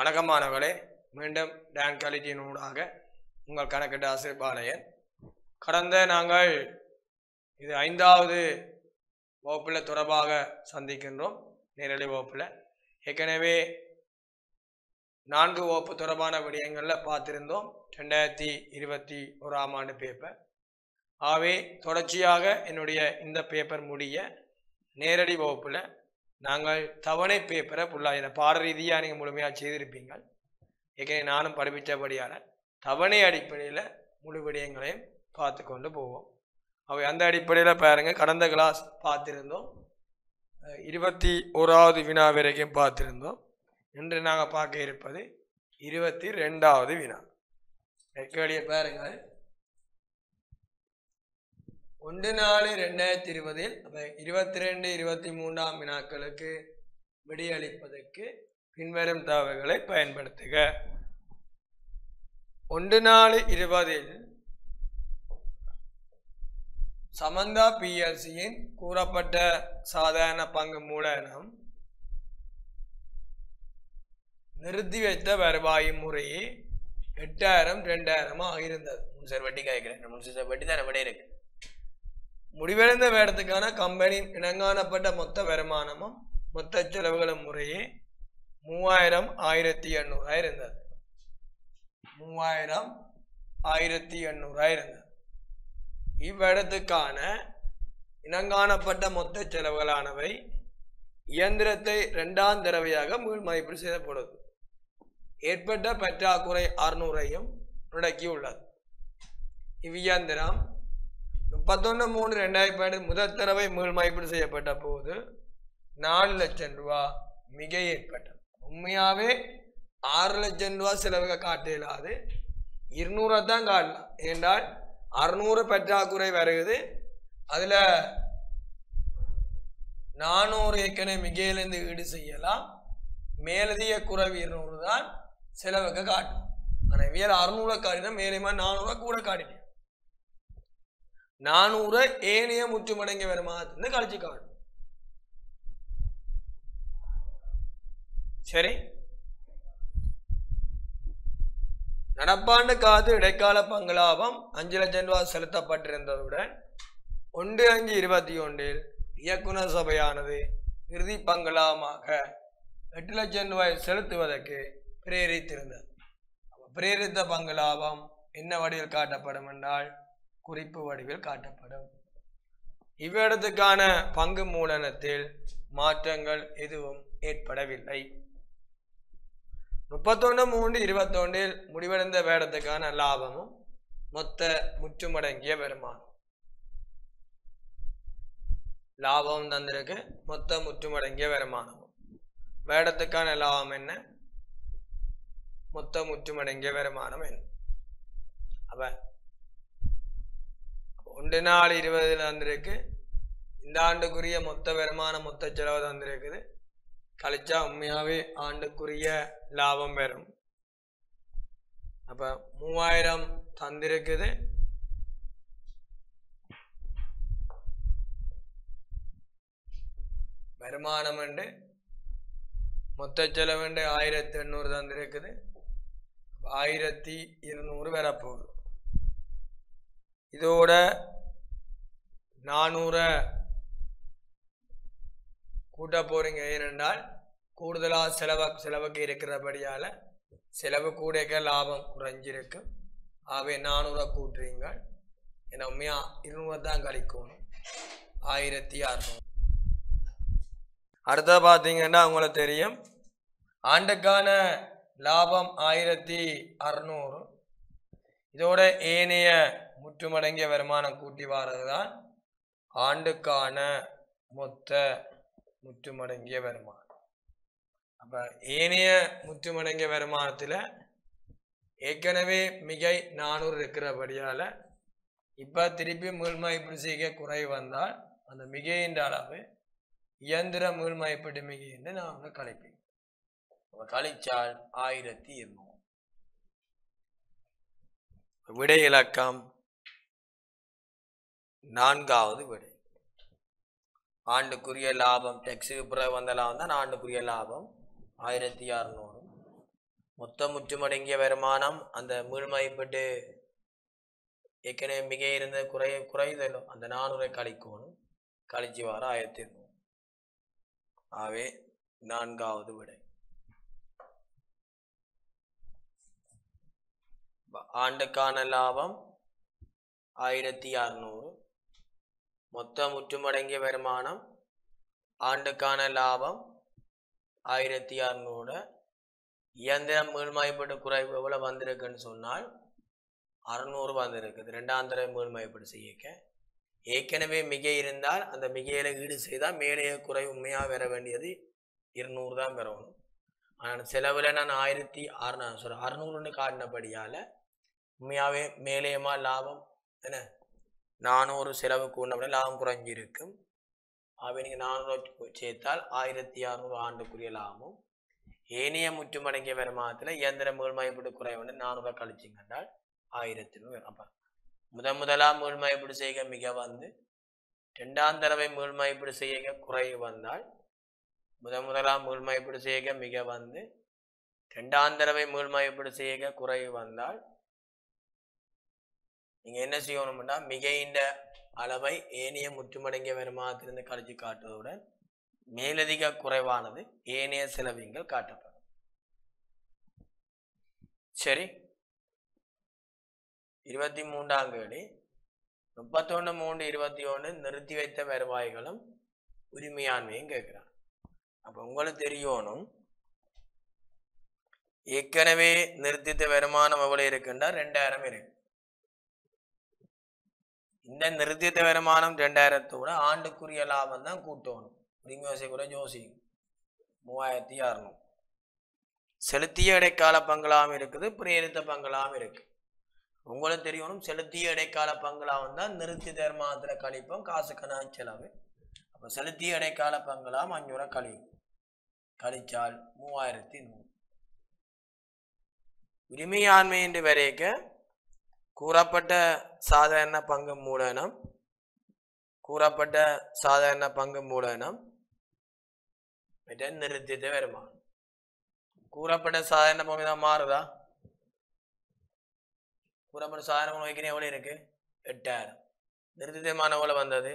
வணக்கம் மாணவர்களே மீண்டும் டான் குவாலிட்டியினூடாக உங்கள் கணக்கிட்ட ஆசிரியர் பாளையன் கடந்த நாங்கள் இது ஐந்தாவது வகுப்பில் தொடர்பாக சந்திக்கின்றோம் நேரடி வகுப்பில் ஏற்கனவே நான்கு வகுப்பு தொடர்பான விடயங்களில் பார்த்திருந்தோம் ரெண்டாயிரத்தி இருபத்தி ஓராம் ஆண்டு பேப்பர் ஆகவே தொடர்ச்சியாக என்னுடைய இந்த பேப்பர் முடிய நேரடி வகுப்பில் நாங்கள் தவணை பேப்பரை ஃபுல்லாக இதை பாட ரீதியாக நீங்கள் முழுமையாக செய்திருப்பீங்கள் ஏற்கனவே நானும் படிப்பித்தபடியால் தவணை அடிப்படையில் முழு விடயங்களையும் பார்த்து கொண்டு போவோம் அவை அந்த அடிப்படையில் பாருங்கள் கடந்த கிளாஸ் பார்த்திருந்தோம் அஹ் இருபத்தி ஓராவது வினா வரைக்கும் பார்த்திருந்தோம் இன்று நாங்கள் பார்க்க இருப்பது இருபத்தி ரெண்டாவது வினா கேள்வியை பாருங்கள் ஒன்று நாலு ரெண்டாயிரத்தி இருபதில் அப்போ இருபத்தி ரெண்டு இருபத்தி மூன்றாம் வினாக்களுக்கு விடையளிப்பதற்கு பின்வரும் தகவல்களை பயன்படுத்துக ஒன்று நாலு இருபதில் சமந்தா பிஎல்சியின் கூறப்பட்ட சாதாரண பங்கு மூலதனம் நிறுத்தி வைத்த வருவாய் முறையே எட்டாயிரம் ரெண்டாயிரமா இருந்தது முன்சார் வட்டி காய்க்கிறேன் முன்சார் வட்டி தானே விட இருக்கு முடிவடைந்த வேடத்துக்கான கம்பெனியின் இனங்காணப்பட்ட மொத்த வருமானமும் மொத்த செலவுகளும் முறையே மூவாயிரம் ஆயிரத்தி எண்ணூறா இருந்தது மூவாயிரம் ஆயிரத்தி எண்ணூறா இருந்தது இவ்விடத்துக்கான இனங்காணப்பட்ட மொத்த செலவுகளானவை இயந்திரத்தை இரண்டாம் தடவையாக மீள் மதிப்பீடு செய்யப்படுது ஏற்பட்ட பற்றாக்குறை அறுநூறையும் உள்ளது இவ்வியந்திரம் முப்பத்தொன்று மூணு ரெண்டாயிரத்தி பதினெட்டு முதல் தடவை மீள் மதிப்பீடு செய்யப்பட்ட போது நாலு லட்சம் ரூபா மிக ஏற்பட்டது உண்மையாகவே ஆறு லட்சம் ரூபா செலவுக காட்ட இயலாது இருநூறை தான் காட்டலாம் ஏன்றால் அறுநூறு பற்றாக்குறை வருகுது அதில் நானூறு ஏற்கனவே மிகையிலேருந்து ஈடு செய்யலாம் மேலதிக குறைவு இருநூறு தான் செலவுக்கு காட்டும் ஆனால் இவியல் அறுநூறை காட்டினா மேலேயுமா நானூறுவா கூட காட்டிட்டேன் நானூறு ஏனைய முற்றுமடங்கிய வருமானத்திலிருந்து கழிச்சு காட்டும் சரி நடப்பாண்டு காது இடைக்கால பங்களாபம் அஞ்சு லட்சம் ரூபாய் செலுத்தப்பட்டிருந்ததுடன் ஒன்று அஞ்சு இருபத்தி ஒன்றில் இயக்குனர் சபையானது இறுதி பங்களாமாக எட்டு லட்சம் ரூபாய் செலுத்துவதற்கு பிரேரித்திருந்தது அப்ப பிரேரித்த பங்களாபம் என்ன வடிவில் காட்டப்படும் என்றால் குறிப்பு வடிவில் காட்டப்படும் இவ்விடத்துக்கான பங்கு மூலதனத்தில் மாற்றங்கள் எதுவும் ஏற்படவில்லை முப்பத்தொன்று மூன்று இருபத்தொன்றில் முடிவடைந்த வேடத்துக்கான லாபமும் மொத்த முற்றுமடங்கிய வருமானம் லாபம் தந்திருக்கு மொத்த முற்றுமடங்கிய வருமானமும் வேடத்துக்கான லாபம் என்ன மொத்த முற்றுமடங்கிய வருமானம் என்ன அப்ப ஒன்று நாலு இருபதுல வந்திருக்கு இந்த ஆண்டுக்குரிய மொத்த வருமானம் மொத்த செலவு தந்திருக்குது கழிச்சா உண்மையாவே ஆண்டுக்குரிய லாபம் பெறும் அப்ப மூவாயிரம் தந்திருக்குது வருமானம் உண்டு மொத்த செலவுண்டு ஆயிரத்தி எண்ணூறு தந்திருக்குது ஆயிரத்தி இருநூறு வரப்போகுது இதோட நானூறை கூட்ட போறீங்க ஏனென்றால் கூடுதலாக செலவு செலவுக்கு இருக்கிறபடியால் செலவு கூடைக்க லாபம் குறைஞ்சிருக்கு ஆகவே நானூறுவா கூட்டுறீங்க ஏன்னா உண்மையாக இருநூறு தான் கழிக்கணும் ஆயிரத்தி அறநூறு அடுத்த பார்த்தீங்கன்னா உங்களுக்கு தெரியும் ஆண்டுக்கான லாபம் ஆயிரத்தி அறநூறு இதோட ஏனைய முற்றுமடங்கிய வருமானம் கூட்டி வாரது தான் ஆண்டுக்கான மொத்த முற்றுமடங்கிய வருமானம் அப்ப ஏனைய முற்றுமடங்கிய வருமானத்தில் ஏற்கனவே மிகை நானூறு இருக்கிறபடியால இப்ப திருப்பி மீள்மதிப்பீடு செய்ய குறை வந்தால் அந்த மிகையின் அளவு இயந்திர மீள்மதிப்பீடு மிகை என்று நாங்கள் கழிப்போம் அப்ப கழிச்சால் ஆயிரத்தி இருநூறு விடை இலக்கம் நான்காவது விடை ஆண்டுக்குரிய லாபம் டெக்ஸுக்கு பிறகு வந்த லாபம் தான் ஆண்டுக்குரிய லாபம் ஆயிரத்தி அறநூறு மொத்த முற்றுமடங்கிய வருமானம் அந்த மீள்மதிப்பீட்டு ஏற்கனவே மிக இருந்த குறை குறைதலோ அந்த நானூறை கழிக்கணும் கழிச்சு வர ஆயிரத்தி இருநூறு ஆகவே நான்காவது விடை ப- ஆண்டுக்கான லாபம் ஆயிரத்தி அறுநூறு மொத்த முற்றுமடங்கிய வருமானம் ஆண்டுக்கான லாபம் ஆயிரத்தி அறுநூறு இயந்திரம் மீள்மதிப்பீட்டு குறைவு எவ்வளோ வந்திருக்குன்னு சொன்னால் அறுநூறு வந்திருக்குது ரெண்டாம் தடவை மீள்மதிப்பீடு செய்யக்க ஏற்கனவே மிகை இருந்தால் அந்த மிகையில ஈடு செய்தால் மேலே குறைவு உண்மையாக வர வேண்டியது இருநூறு தான் பெறணும் ஆனால் செலவில் நான் ஆயிரத்தி அறுநூ சாரி அறுநூறுன்னு காட்டினபடியால் உண்மையாகவே மேலேயமா லாபம் என்ன நானூறு செலவு கூடப்பட லாபம் குறைஞ்சிருக்கும் ஆகவே நீங்கள் நானூறு சேர்த்தால் ஆயிரத்தி அறுநூறு ஆண்டுக்குரிய லாபம் ஏனைய முற்றுமடங்கிய வருமானத்தில் இயந்திர மீள்மதிப்பீடு குறைவுன்னு நானூறு கழிச்சிங்கன்றால் ஆயிரத்தி நூறு அப்போ முதன் முதலாம் மீள்மதிப்பீடு செய்க மிக வந்து ரெண்டாம் தடவை மீள்மதிப்பீடு செய்ய குறைவு வந்தால் முதன் முதலாம் மீள்மதிப்பீடு செய்க மிக வந்து ரெண்டாம் தடவை மீள்மதிப்பீடு செய்ய குறைவு வந்தால் நீங்க என்ன செய்யணும்னா மிகையின் அளவை ஏனைய முற்றுமடங்கிய வருமானத்திலிருந்து கழிச்சு காட்டுவதுடன் மேலதிக குறைவானது ஏனைய செலவிங்கள் காட்டப்படும் சரி இருபத்தி மூன்றாம் கேள்வி முப்பத்தொன்று மூன்று இருபத்தி ஒன்று நிறுத்தி வைத்த வருவாய்களும் உரிமையாண்மையும் கேட்கிறான் அப்ப உங்களுக்கு தெரியணும் ஏற்கனவே நிறுத்தித்த வருமானம் எவ்வளவு இருக்குன்னா ரெண்டாயிரம் இருக்கு இந்த நிறுத்தித்த வருமானம் ரெண்டாயிரத்தோட ஆண்டுக்குரிய லாபம் தான் கூட்டணும் உரிமை வசதி கூட ஜோசி மூவாயிரத்தி அறுநூறு செலுத்திய இடைக்கால பங்களாம் இருக்குது பிரேரித்த பங்களாம் இருக்கு உங்களுக்கு தெரியணும் செலுத்திய இடைக்கால பங்களாம் தான் நிறுத்தி தர்மானத்தில் கழிப்போம் காசு கணா செலவு அப்போ செலுத்திய இடைக்கால பங்களாம் அஞ்சூரை கழியும் கழிச்சால் மூவாயிரத்தி நூறு உரிமையாண்மை என்று வரைக்க கூறப்பட்ட சாதாரண பங்கு மூலதனம் கூறப்பட்ட சாதாரண பங்கு மூலதனம் மற்ற நிறுத்தித்த வருமானம் கூறப்பட்ட சாதாரண பங்கு தான் மாறுதா கூறப்பட்ட சாதாரண பங்கு வைக்கிறேன் எவ்வளோ இருக்கு எட்டாயிரம் நிறுத்தித்தமான எவ்வளோ வந்தது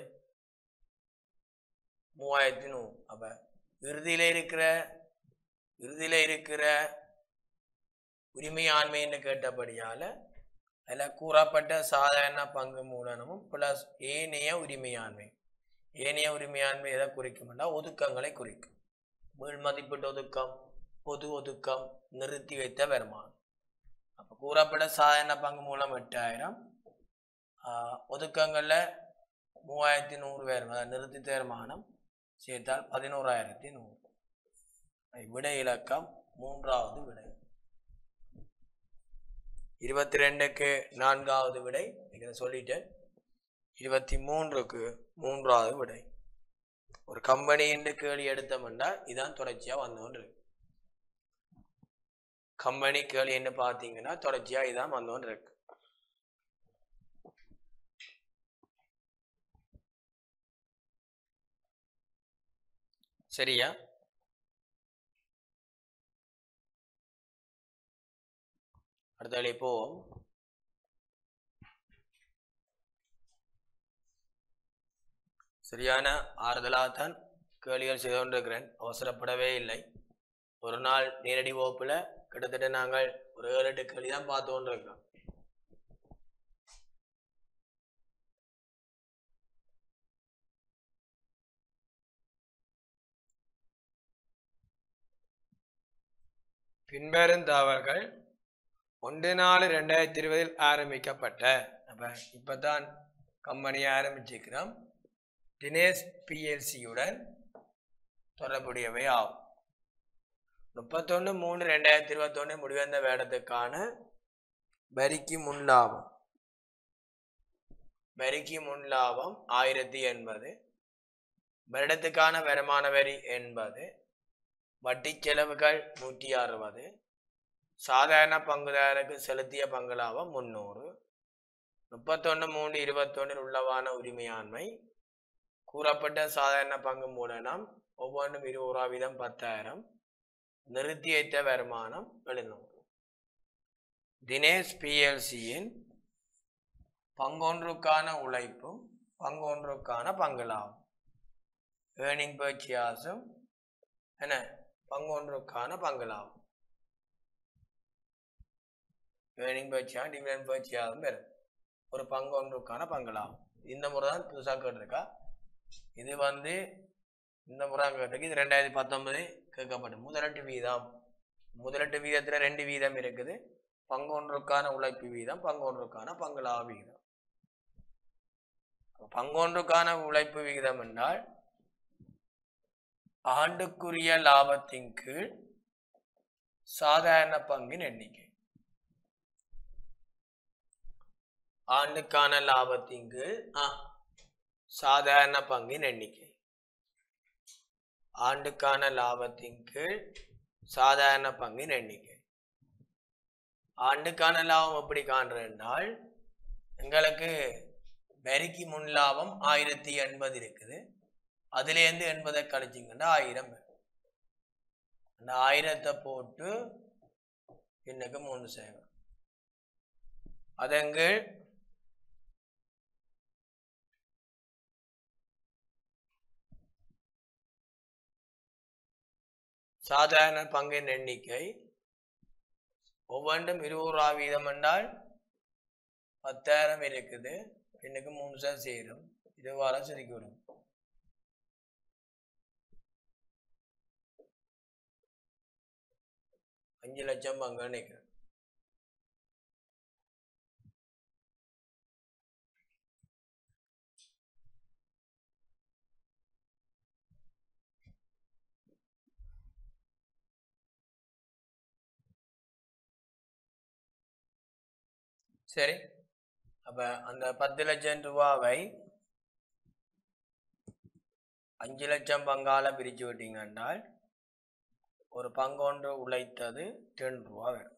மூவாயிரத்தி நூறு அப்ப இறுதியில இருக்கிற இறுதியில இருக்கிற உரிமையாண்மைன்னு கேட்டபடியால அதில் கூறப்பட்ட சாதாரண பங்கு மூலதனமும் பிளஸ் ஏனைய உரிமையாண்மை ஏனைய உரிமையாண்மை எதை குறிக்கும்னா ஒதுக்கங்களை குறிக்கும் மீள் மதிப்பீட்டு ஒதுக்கம் பொது ஒதுக்கம் நிறுத்தி வைத்த வருமானம் அப்போ கூறப்பட்ட சாதாரண பங்கு மூலம் எட்டாயிரம் ஆஹ், ஒதுக்கங்கள்ல மூவாயிரத்தி நூறு வருமானம் அதாவது நிறுத்தி வருமானம் சேர்த்தால் பதினோராயிரத்தி நூறு விடை இலக்கம் மூன்றாவது விடை இருபத்தி ரெண்டுக்கு நான்காவது விடை இதை சொல்லிட்டேன் இருபத்தி மூன்றுக்கு மூன்றாவது விடை ஒரு கம்பெனி என்று கேள்வி எடுத்தோம்னா இதான் தொடர்ச்சியா வந்தோன்று இருக்கு கம்பெனி கேள்வி என்ன பார்த்தீங்கன்னா தொடர்ச்சியா இதான் வந்தோன்று இருக்கு சரியா அடுத்த வேலை போவோம் சரியான ஆறுதலாகத்தான் கேள்விகள் செய்து கொண்டிருக்கிறேன் அவசரப்படவே இல்லை ஒரு நாள் நேரடி வகுப்புல கிட்டத்தட்ட நாங்கள் ஒரு ஏழு எட்டு கேள்வி தான் பார்த்து கொண்டிருக்கிறோம் பின்வரும் தகவல்கள் ஒன்று நாலு ரெண்டாயிரத்தி இருபதில் ஆரம்பிக்கப்பட்ட அப்போ இப்போ தான் கம்பெனியை ஆரம்பிச்சிருக்கிறோம் தினேஷ் பிஎல்சியுடன் தொடர்புடையவை ஆகும் முப்பத்தொன்று மூணு ரெண்டாயிரத்தி இருபத்தொன்று முடிவந்த வேடத்துக்கான வரிக்கு முன் லாபம் வரிக்கு முன் லாபம் ஆயிரத்தி எண்பது வருடத்துக்கான வருமான வரி எண்பது வட்டி செலவுகள் நூற்றி அறுபது சாதாரண பங்குதாரருக்கு செலுத்திய பங்கு லாபம் முந்நூறு முப்பத்தொன்று மூணு இருபத்தொன்னில் உள்ளவான உரிமையாண்மை கூறப்பட்ட சாதாரண பங்கு மூலனம் ஒவ்வொன்றும் இருபது ரூபா வீதம் பத்தாயிரம் நிறுத்தி வைத்த வருமானம் எழுநூறு தினேஷ் பிஎல்சியின் பங்கொன்றுக்கான உழைப்பும் பங்கொன்றுக்கான பங்களாகும் ஏர்னிங் பர்ச்சியாஸும் என்ன பங்கொன்றுக்கான பங்களாகும் ஏர்னிங் பர்ச்சியா டிவிடன் பர்ச்சியாகவும் பெறும் ஒரு பங்கொன்றுக்கான பங்களாகும் இந்த முறை தான் புதுசாக கேட்டிருக்கா இது வந்து இந்த முறை கேட்டிருக்கு இது ரெண்டாயிரத்தி பத்தொன்பது கேட்கப்படும் முதலீட்டு வீதம் முதலீட்டு வீதத்தில் ரெண்டு வீதம் இருக்குது பங்கொன்றுக்கான உழைப்பு வீதம் பங்கொன்றுக்கான பங்களா வீதம் பங்கொன்றுக்கான உழைப்பு விகிதம் என்றால் ஆண்டுக்குரிய லாபத்தின் கீழ் சாதாரண பங்கின் எண்ணிக்கை ஆண்டுக்கான லாபத்தின் கீழ் ஆ, சாதாரண பங்கின் எண்ணிக்கை ஆண்டுக்கான லாபத்தின் கீழ் சாதாரண பங்கின் எண்ணிக்கை ஆண்டுக்கான லாபம் எப்படி காண்றேன்னால் எங்களுக்கு வரிக்கு முன் லாபம் ஆயிரத்தி எண்பது இருக்குது அதுலேருந்து எண்பதை கழிச்சிங்கன்னா ஆயிரம் வரும். அந்த ஆயிரத்தை போட்டு இன்னைக்கு மூணு சேவை அதங்கு சாதாரண பங்கின் எண்ணிக்கை ஒவ்வொன்றும் இருபது ரூபா வீதம் என்றால் பத்தாயிரம் இருக்குது இன்னைக்கு மூணு சார் சேரும் இருபதாயிரம் சுருக்கி விடும் அஞ்சு லட்சம் பங்கு நினைக்கிறேன் சரி அப்ப அந்த பத்து லட்சம் ரூபாவை அஞ்சு லட்சம் பங்கால பிரிச்சு விட்டீங்கன்னால் ஒரு பங்கொன்று உழைத்தது டென் ரூபா வரும்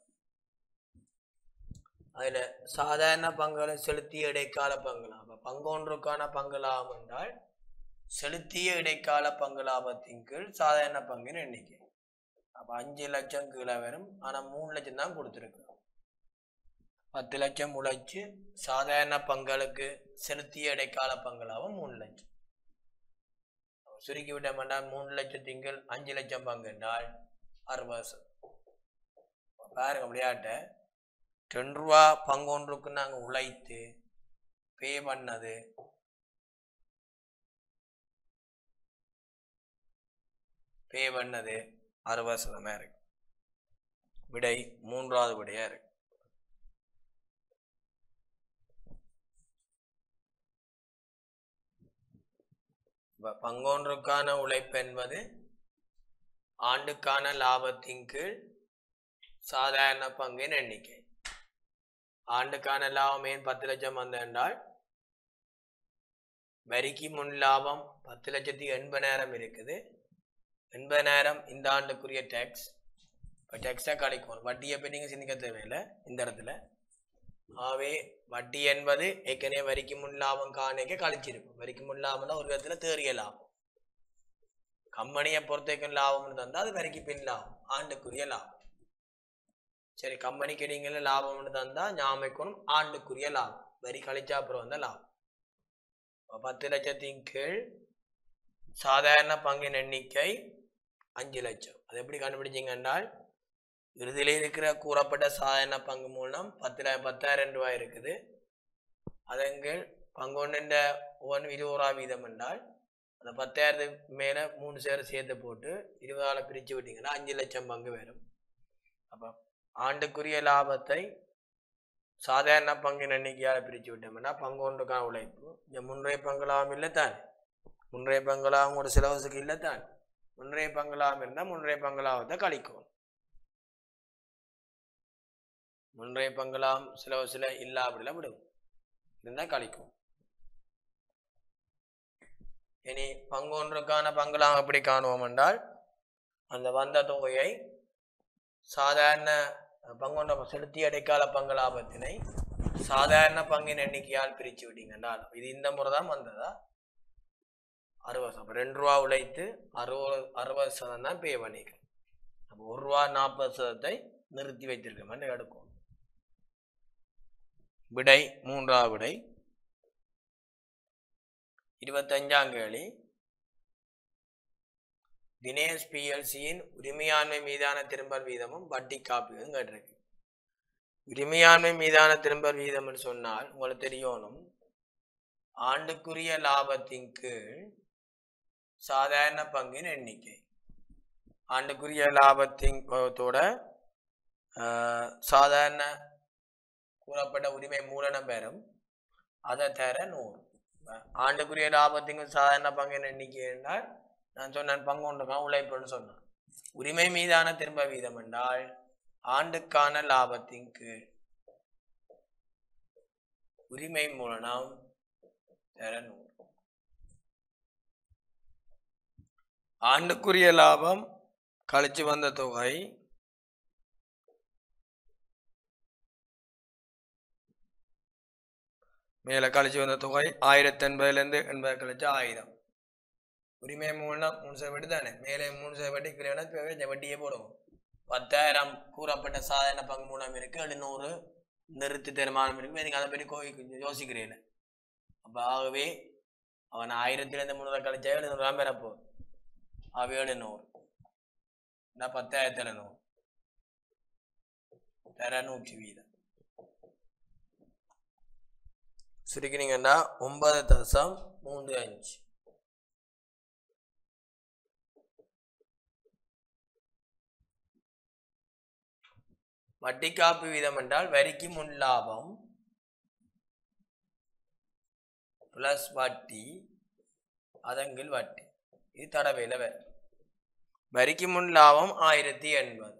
அதுல சாதாரண பங்குகளை செலுத்திய இடைக்கால பங்கு லாபம் பங்கொன்றுக்கான பங்கு லாபம் என்றால் செலுத்திய இடைக்கால பங்கு லாபத்தின் கீழ் சாதாரண பங்கின் எண்ணிக்கை அப்ப அஞ்சு லட்சம் கீழே வரும் ஆனா மூணு லட்சம் தான் கொடுத்துருக்கோம் பத்து லட்சம் உழைச்சு சாதாரண பங்களுக்கு செலுத்திய இடைக்கால பங்கு லாபம் மூணு லட்சம் சுருக்கி விட்ட மாட்டா மூணு லட்சம் திங்கள் அஞ்சு லட்சம் பங்கு என்றால் அறுபது சதம். பாருங்க விளையாட்டை ரெண்டு ரூபா பங்கு ஒன்றுக்கு நாங்கள் உழைத்து பே பண்ணது பே பண்ணது அறுபது சதமாக இருக்கு விடை மூன்றாவது விடையா இருக்கு இப்ப பங்கொன்றுக்கான உழைப்பு என்பது ஆண்டுக்கான லாபத்தின் கீழ் சாதாரண பங்கின் எண்ணிக்கை ஆண்டுக்கான லாபம் ஏன் பத்து லட்சம் வந்த என்றால் வரிக்கு முன் லாபம் பத்து லட்சத்தி எண்பதாயிரம் இருக்குது எண்பதாயிரம் இந்த ஆண்டுக்குரிய டேக்ஸ் இப்போ டேக்ஸாக கழிக்கும் வட்டியை பற்றி நீங்கள் சிந்திக்க தேவையில்லை இந்த இடத்துல ஆகவே வட்டி என்பது ஏற்கனவே வரிக்கு முன் லாபம் காணிக்க கழிச்சிருக்கும் வரிக்கு முன் லாபம்னா ஒரு விதத்துல தேறிய லாபம் கம்பெனியை பொறுத்தவரைக்கும் லாபம்னு தந்தா அது வரிக்கு பின் லாபம் ஆண்டுக்குரிய லாபம் சரி கம்பெனிக்கு நீங்கள லாபம்னு தந்தா ஞாபகம் ஆண்டுக்குரிய லாபம் வரி கழிச்சா அப்புறம் வந்த லாபம் அப்ப பத்து லட்சத்தின் கீழ் சாதாரண பங்கின் எண்ணிக்கை அஞ்சு லட்சம் அது எப்படி கண்டுபிடிச்சீங்க என்றால் இறுதியில் இருக்கிற கூறப்பட்ட சாதாரண பங்கு மூலம் பத்து ல- பத்தாயிரம் ரூபாய் இருக்குது அதங்கு பங்கொண்ட ஒன் இருபது ரூபா வீதம் என்றால் அந்த பத்தாயிரத்துக்கு மேலே மூணு சேர் சேர்த்து போட்டு இருபதால பிரித்து விட்டீங்கன்னா அஞ்சு லட்சம் பங்கு வரும் அப்போ ஆண்டுக்குரிய லாபத்தை சாதாரண பங்கின் எண்ணிக்கையால் பிரித்து விட்டோம்னா பங்கு ஒன்றுக்கான உழைப்பு இந்த முன்றைய பங்கு லாபம் இல்லை தான் முன்றைய பங்கு லாபம் ஒரு சிலவசுக்கு இல்லை தான் முன்றைய பங்கு லாபம் இருந்தால் முன்றைய பங்கு லாபத்தை கழிக்கும் முன்றைய பங்களாம் சில சில இல்லா அப்படிலாம் விடும் இருந்தால் கழிக்கும் இனி பங்கு ஒன்றுக்கான பங்களாம் எப்படி காணுவோம் என்றால் அந்த வந்த தொகையை சாதாரண பங்கொண்ட செலுத்திய இடைக்கால பங்கு லாபத்தினை சாதாரண பங்கின் எண்ணிக்கையால் பிரித்து விட்டீங்கன்றால் இது இந்த முறை தான் வந்ததா அறுபது சதம் ரெண்டு ரூபா உழைத்து அறுபது அறுபது சதம் தான் பே பண்ணிக்கிறேன் அப்போ ஒரு ரூபா நாற்பது சதத்தை நிறுத்தி வைத்திருக்கோம் எடுக்கும் விடை மூன்றாவது விடை இருபத்தஞ்சாம் கேள்வி தினேஷ் பிஎல்சியின் உரிமையாண்மை மீதான திரும்பல் வீதமும் வட்டி காப்பீடும் கேட்டிருக்கு உரிமையாண்மை மீதான திரும்பல் வீதம்னு சொன்னால் உங்களுக்கு தெரியணும் ஆண்டுக்குரிய லாபத்தின் கீழ் சாதாரண பங்கின் எண்ணிக்கை ஆண்டுக்குரிய லாபத்தின் தோட ஆஹ், சாதாரண கூறப்பட்ட உரிமை மூலனம் பெறும் அதை தர நூறு ஆண்டுக்குரிய லாபத்தின் சாதாரண பங்கின் எண்ணிக்கை என்றால் நான் சொன்னேன் பங்கு ஒன்றுக்கான் உழைப்புன்னு சொன்னேன் உரிமை மீதான திரும்ப வீதம் என்றால் ஆண்டுக்கான லாபத்தின் கீழ் உரிமை மூலனம் தர நூறு ஆண்டுக்குரிய லாபம் கழிச்சு வந்த தொகை மேலே கழிச்சு வந்த தொகை ஆயிரத்தி எண்பதுலேருந்து எண்பது கழிச்சு ஆயிரம் உரிமை மூணுனா மூணு சதவீதம் வட்டி தானே மேலே மூணு சதவீதம் வட்டி கீழே இந்த வட்டியே போடுவோம் பத்தாயிரம் கூறப்பட்ட சாதாரண பங்கு மூலம் இருக்கு எழுநூறு நிறுத்தி தருமானம் இருக்கு நீங்க அதை பற்றி கோவி யோசிக்கிறீங்க அப்ப ஆகவே அவன் ஆயிரத்திலிருந்து முந்நூறு கழிச்சா எழுநூறு ரூபா பெறப்போ அவ எழுநூறு நான் பத்தாயிரத்தி எழுநூறு தர நூற்றி வீதம் சுருக்கினீங்கன்னா ஒன்பது தசம் மூன்று அஞ்சு வட்டி காப்பு வீதம் என்றால் வரிக்கு முன் லாபம் பிளஸ் வட்டி அதங்கில் வட்டி இது தடவையில் வரும் வரிக்கு முன் லாபம் ஆயிரத்தி எண்பது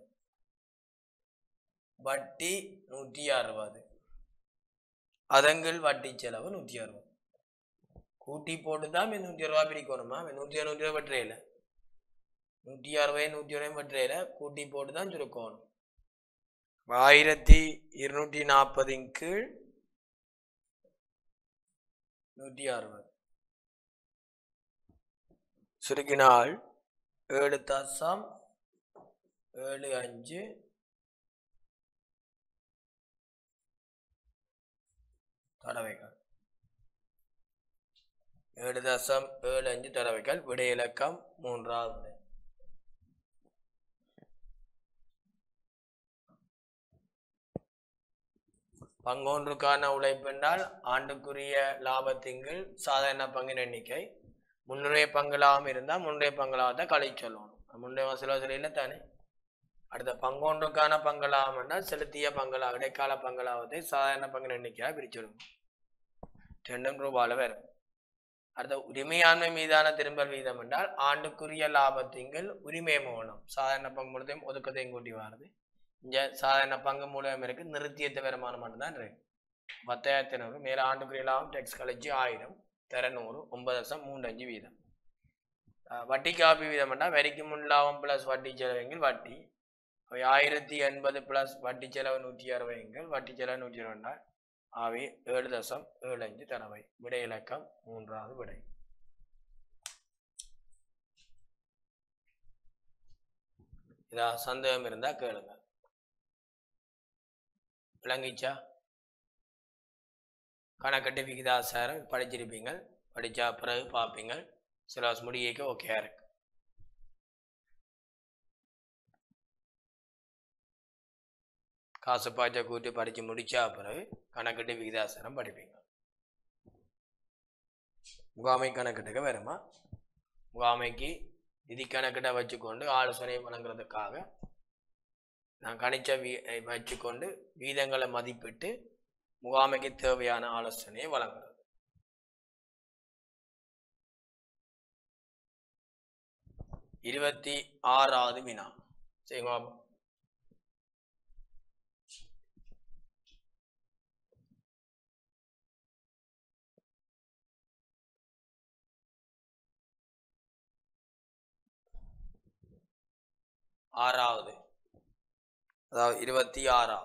வட்டி நூற்றி அறுபது அதங்கில் வட்டி செலவு நூற்றி அறுபது கூட்டி போட்டு தான் நூற்றி அறுபா பிரிக்கணுமா நூற்றி அறுபது ரூபா வெட்டுறையில் நூற்றி அறுபது நூற்றி அறுபது வெட்டுறையில் கூட்டி போட்டு தான் சுருக்கணும் ஆயிரத்தி இருநூற்றி நாற்பதின் கீழ் நூற்றி அறுபது சுருக்கினால் ஏழு தசம் ஏழு அஞ்சு தடவைகள் ஏழு தசம் ஏழு அஞ்சு தடவைகள் விடை இலக்கம் மூன்றாவது பங்கொன்றுக்கான உழைப்பு என்றால் ஆண்டுக்குரிய லாபத்தின்கள் சாதாரண பங்கின் எண்ணிக்கை முன்னுடைய பங்கு லாபம் இருந்தால் முன்னுடைய பங்கு லாபத்தை கழிச்சு சொல்லணும் முன்னுடைய சில சிலையில் தானே அடுத்த பங்கொன்றுக்கான பங்கு லாபம் என்றால் செலுத்திய பங்கு லாபம் இடைக்கால பங்கு லாபத்தை சாதாரண பங்கின் எண்ணிக்கையாக பிரிச்சிடும் ரெண்டும் ரூபாயில் வரும் அடுத்த உரிமையாண்மை மீதான திரும்பல் வீதம் என்றால் ஆண்டுக்குரிய லாபத்தின்கள் உரிமை மூலம் சாதாரண பங்கு மூலத்தையும் ஒதுக்கத்தையும் கூட்டி வருது இங்கே சாதாரண பங்கு மூலம் இருக்கு நிறுத்தியத்த வருமானம் மட்டும்தான் இருக்கு பத்தாயிரத்தி ஐநூறு மேலே ஆண்டுக்குரிய லாபம் டெக்ஸ் கழிச்சு ஆயிரம் திறநூறு ஒன்பது லட்சம் மூன்று அஞ்சு வீதம் அஹ் வட்டி காப்பி வீதம் என்றால் வரிக்கு முன் லாபம் ப்ளஸ் வட்டி செலவுங்கள் வட்டி அவை ஆயிரத்தி எண்பது ப்ளஸ் வட்டி செலவு நூற்றி அறுபதுங்கள் வட்டி செலவு நூற்றி ரெண்டால் ஆகவே ஏழு தசம் ஏழு அஞ்சு தடவை விடை இலக்கம் மூன்றாவது விடை இதா சந்தேகம் இருந்தால் கேளுங்க விளங்கிச்சா கணக்கட்டு விகிதாசாரம் படிச்சிருப்பீங்க படித்தா பிறகு பார்ப்பீங்க சிலபஸ் முடியக்க ஓகே இருக்கு காசு பாய்ச்ச கூட்டி படித்து முடிச்சா பிறகு கணக்கட்டு விகிதாசாரம் படிப்பீங்க முகாமை கணக்கெட்டுக்கு வருமா முகாமைக்கு நிதி கணக்கிட்ட வச்சுக்கொண்டு ஆலோசனை வழங்குறதுக்காக நான் கணிச்ச வீ வச்சுக்கொண்டு வீதங்களை மதிப்பிட்டு முகாமைக்கு தேவையான ஆலோசனையை வழங்குறது இருபத்தி ஆறாவது வினா சரிங்களா ஆறாவது அதாவது இருபத்தி ஆறாவது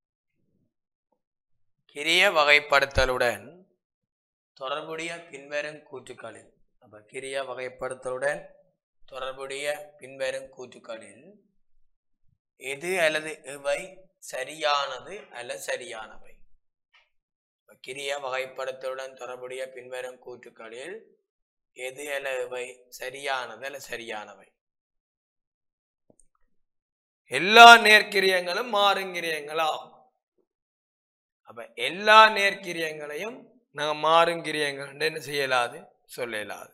கிரிய வகைப்படுத்தலுடன் தொடர்புடைய பின்வரும் கூற்றுக்களில் அப்ப கிரிய வகைப்படுத்தலுடன் தொடர்புடைய பின்வரும் கூற்றுக்களில் எது அல்லது இவை சரியானது அல்ல சரியானவை இப்ப கிரிய வகைப்படுத்தலுடன் தொடர்புடைய பின்வரும் கூற்றுக்களில் எது அல்ல இவை சரியானது அல்ல சரியானவை எல்லா நேர்க்கிரியங்களும் மாறுங்கிரியங்களாகும் அப்ப எல்லா நேர்க்கிரியங்களையும் நாங்க மாறுங்கிரியங்கள் என்ன செய்யலாது சொல்லலாது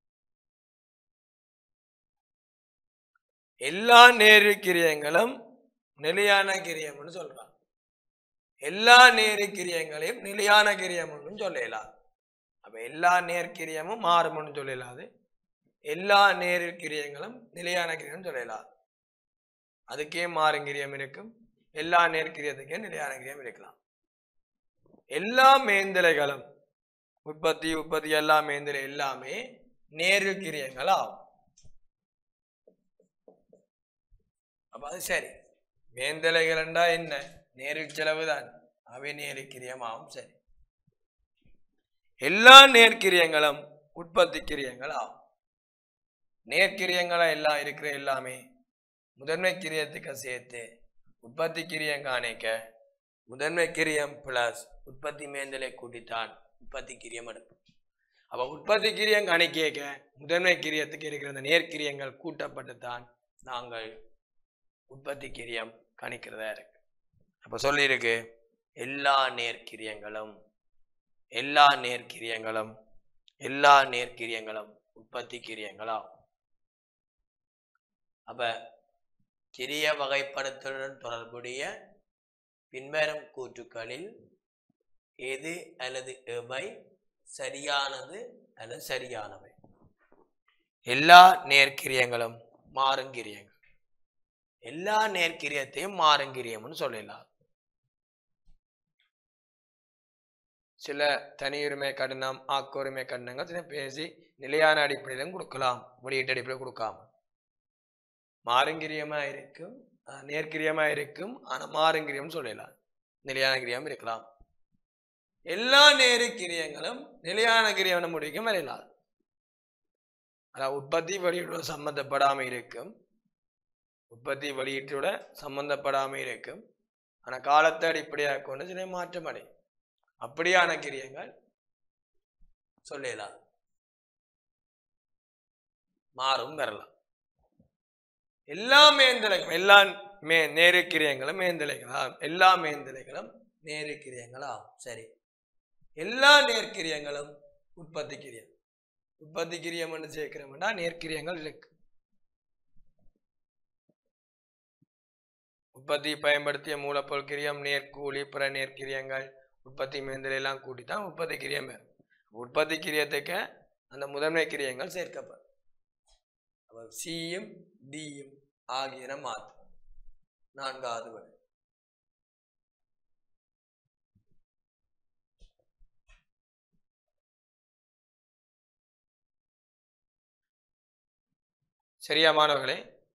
எல்லா நேரு கிரியங்களும் நிலையான கிரியம்னு சொல்றாங்க எல்லா நேரு கிரியங்களையும் நிலையான கிரியம்னு சொல்லலாம் அப்ப எல்லா நேர்க்கிரியமும் மாறும்னு சொல்லலாது எல்லா நேரு கிரியங்களும் நிலையான கிரியம் சொல்லலாம் அதுக்கே மாறுங்கிரியம் இருக்கும் எல்லா நேர்க்கிரியத்துக்கே நிலையான கிரியம் இருக்கலாம் எல்லா மேந்தலைகளும் உற்பத்தி உற்பத்தி எல்லா மேந்தலை எல்லாமே நேரு கிரியங்கள் ஆகும் அப்ப அது சரி மேந்தலைகள்ண்டா என்ன நேரு செலவு தான் அவை நேரு கிரியமாகும் சரி எல்லா நேர்க்கிரியங்களும் உற்பத்தி கிரியங்கள் ஆகும் நேர்க்கிரியங்களா எல்லாம் இருக்கிற எல்லாமே முதன்மை கிரியத்துக்கு சேர்த்து உற்பத்தி கிரியம் காணிக்க முதன்மை கிரியம் பிளஸ் உற்பத்தி மேந்தலை கூட்டித்தான் உற்பத்தி கிரியம் எடுக்கும் அப்ப உற்பத்தி கிரியம் கணிக்க முதன்மை கிரியத்துக்கு இருக்கிற அந்த நேர்க்கிரியங்கள் கூட்டப்பட்டுத்தான் நாங்கள் உற்பத்தி கிரியம் கணிக்கிறதா இருக்கு அப்ப சொல்லியிருக்கு எல்லா நேர்க்கிரியங்களும் எல்லா நேர்க்கிரியங்களும் எல்லா நேர்க்கிரியங்களும் உற்பத்தி கிரியங்களாகும் அப்ப கிரிய வகைப்படுத்தலுடன் தொடர்புடைய பின்வரும் கூற்றுக்களில் எது அல்லது எவை சரியானது அல்லது சரியானவை எல்லா நேர்க்கிரியங்களும் மாறுங்கிரியங்கள் எல்லா நேர்க்கிரியத்தையும் மாறுங்கிரியம்னு சொல்லலாம் சில தனியுரிமை கடினம் ஆக்குரிமை கடினங்கள் சில பேசி நிலையான அடிப்படையிலும் கொடுக்கலாம் வெளியீட்டு அடிப்படையில் கொடுக்காம மாறுங்கிரியமா இருக்கும் அஹ் நேர்க்கிரியமா இருக்கும் ஆனா மாறுங்கிரியம் சொல்லலாம் நிலையான கிரியம் இருக்கலாம் எல்லா நேரு கிரியங்களும் நிலையான கிரியம் முடிக்கும் வரையலாம் அதாவது உற்பத்தி வெளியீட்டோட சம்பந்தப்படாம இருக்கும் உற்பத்தி வெளியீட்டோட சம்பந்தப்படாம இருக்கும் ஆனா காலத்தை அடிப்படையாக கொண்டு சில மாற்றம் அடையும் அப்படியான கிரியங்கள் சொல்லலாம் மாறும் வரலாம் எல்லா மேந்தலைகளும் எல்லா மே நேரு கிரியங்களும் மேந்தலைகளாம் எல்லா மேந்தலைகளும் நேரு கிரியங்களாம் சரி எல்லா நேர்க்கிரியங்களும் உற்பத்தி கிரியம் உற்பத்தி கிரியம் என்று சேர்க்கிறோம்னா நேர்க்கிரியங்கள் இருக்கு உற்பத்தி பயன்படுத்திய மூலப்பொருள் கிரியம் நேர்கூலி பிற நேர்க்கிரியங்கள் உற்பத்தி மேந்தலை எல்லாம் கூட்டி தான் உற்பத்தி கிரியம் வரும். உற்பத்தி கிரியத்துக்கு அந்த முதன்மை கிரியங்கள் சேர்க்கப்படும் அப்ப சியும் டியும் ஆகியன மாற்றும் நான்காவது வரை சரியா மாணவர்களே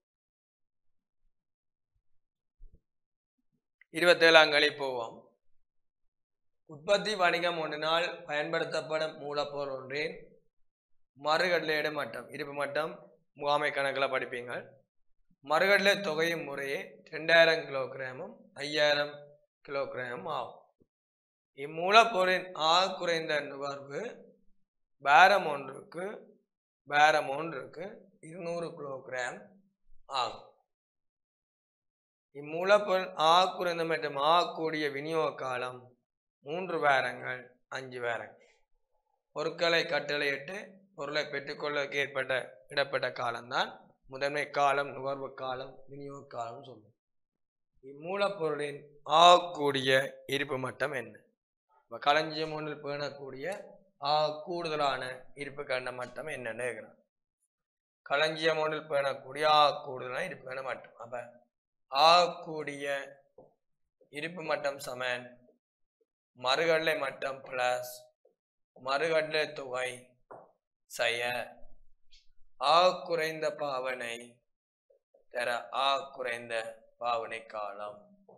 இருபத்தேழாம் களி போவோம் உற்பத்தி வணிகம் ஒன்றினால் பயன்படுத்தப்படும் மூலப்பொருள் ஒன்றின் மறுகடலையிட மட்டம் இருப்பு மட்டம் முகாமை கணக்கில் படிப்பீங்க மறுகடலை தொகையும் முறையே ரெண்டாயிரம் கிலோகிராமும் ஐயாயிரம் கிலோகிராமும் ஆகும் இம்மூலப்பொருளின் ஆக குறைந்த நுகர்வு பேரம் ஒன்றுக்கு பேரம் ஒன்றுக்கு இருநூறு கிலோகிராம் ஆகும் இம்மூலப்பொருள் ஆக குறைந்த மற்றும் ஆகக்கூடிய விநியோக காலம் மூன்று வாரங்கள் அஞ்சு வாரங்கள் பொருட்களை கட்டளையிட்டு பொருளை பெற்றுக்கொள்ள ஏற்பட்ட இடப்பட்ட காலம்தான் முதன்மை காலம் நுகர்வு காலம் விநியோக காலம் சொல்லும் இம்மூலப்பொருளின் ஆகக்கூடிய இருப்பு மட்டம் என்ன இப்போ களஞ்சியம் ஒன்றில் பேணக்கூடிய ஆக கூடுதலான இருப்பு கண்ட மட்டம் என்னன்னு கேட்குறான் களஞ்சியம் ஒன்றில் பேணக்கூடிய ஆக கூடுதலான இருப்பு கண்ட மட்டம் அப்ப ஆகக்கூடிய இருப்பு மட்டம் சமன் மறுகடலை மட்டம் பிளஸ் மறுகடலை தொகை செய்ய ஆ குறைந்த பாவனை தர ஆ குறைந்த பாவனை காலம்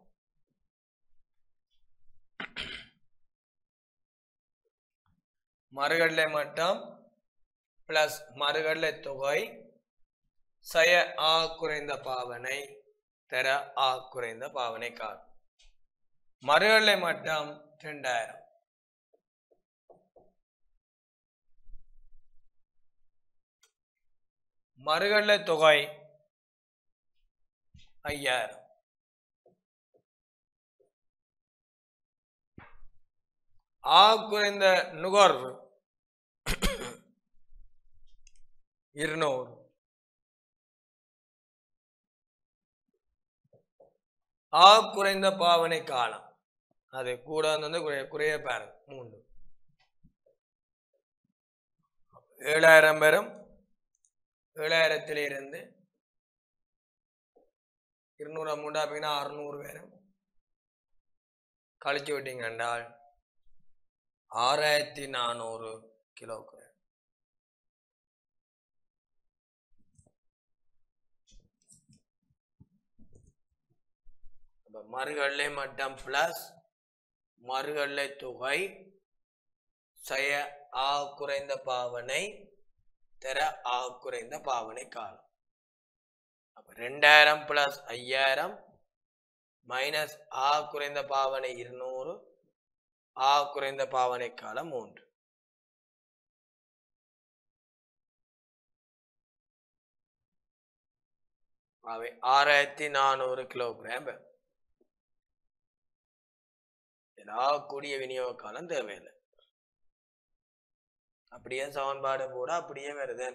மறுகடலை மட்டம் பிளஸ் மறுகடலை தொகை சய ஆ குறைந்த பாவனை தர ஆ குறைந்த பாவனை காலம் மறுகளை மட்டம் ரெண்டாயிரம் மறுகடல தொகை ஐயாயிரம் ஆ குறைந்த நுகர்வு இருநூறு ஆ குறைந்த பாவனை காலம் அது கூட வந்து குறைய குறைய பாருங்க மூன்று ஏழாயிரம் பேரும் ஏழாயிரத்திலிருந்து இருநூறு அமௌண்ட் அப்படின்னா அறுநூறு பேரும் கழிச்சு விட்டீங்க என்றால் ஆறாயிரத்தி நானூறு கிலோகிராம் அப்ப மறுகடலை மட்டம் பிளஸ் மறுகடலை தொகை செய்ய ஆ குறைந்த பாவனை தர ஆ குறைந்த பாவனை காலம் அப்ப ரெண்டாயிரம் பிளஸ் ஐயாயிரம் மைனஸ் ஆ குறைந்த பாவனை இருநூறு ஆ குறைந்த பாவனை காலம் மூன்று அவை ஆறாயிரத்தி நானூறு கிலோகிராம் எல்லா கூடிய விநியோக காலம் தேவையில்லை அப்படியே சமன்பாடு போட அப்படியே வருது